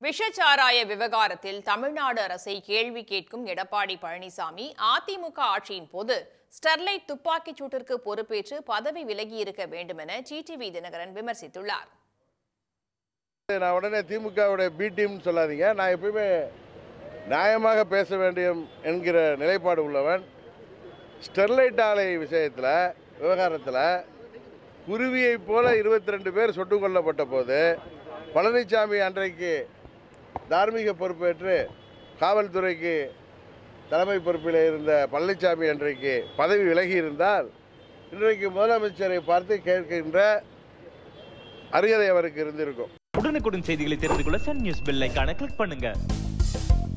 விஷச்சாராய விவகாரத்தில் தமிழ்நாடு அரசை கேள்வி கேட்கும் எடப்பாடி பழனிசாமி அதிமுக ஆட்சியின் போது ஸ்டெர்லைட் துப்பாக்கிச் சூட்டிற்கு பொறுப்பேற்று பதவி விலகியிருக்க வேண்டும் என டிடிவி தினகரன் விமர்சித்துள்ளார் நான் உடனே திமுகவுடைய பி டீம்னு சொல்லாதீங்க நான் எப்பயுமே நியாயமாக பேச வேண்டும் என்கிற நிலைப்பாடு உள்ளவன் ஸ்டெர்லைட் ஆலை விஷயத்தில் விவகாரத்தில் குருவியைப் போல இருபத்தி ரெண்டு பேர் சுட்டுக் கொல்லப்பட்ட போது பழனிசாமி அன்றைக்கு தார்மீக பொறுப்பேற்று காவல்துறைக்கு தலைமை பொறுப்பில் இருந்த பழனிசாமி அன்றைக்கு பதவி விலகி இருந்தால் இன்றைக்கு முதலமைச்சரை பார்த்து கேட்கின்ற அருகதை அவருக்கு இருந்திருக்கும் உடனுக்குடன் செய்திகளை தெரிந்து கொள்ள சன் நியூஸ் பெல் ஐகானை கிளிக் பண்ணுங்க